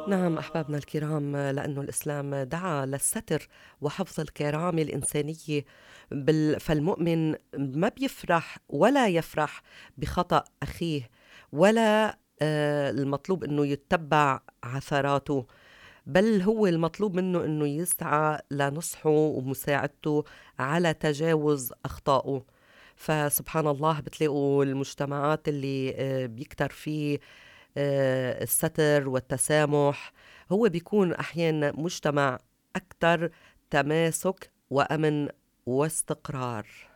نعم أحبابنا الكرام لأنه الإسلام دعا للستر وحفظ الكرامة الإنسانية بال- فالمؤمن ما بيفرح ولا يفرح بخطأ أخيه ولا آه، المطلوب أنه يتبع عثراته بل هو المطلوب منه أنه يسعى لنصحه ومساعدته على تجاوز أخطائه فسبحان الله بتلاقوا المجتمعات اللي آه، بيكتر فيه آه، الستر والتسامح هو بيكون أحيانا مجتمع أكثر تماسك وأمن واستقرار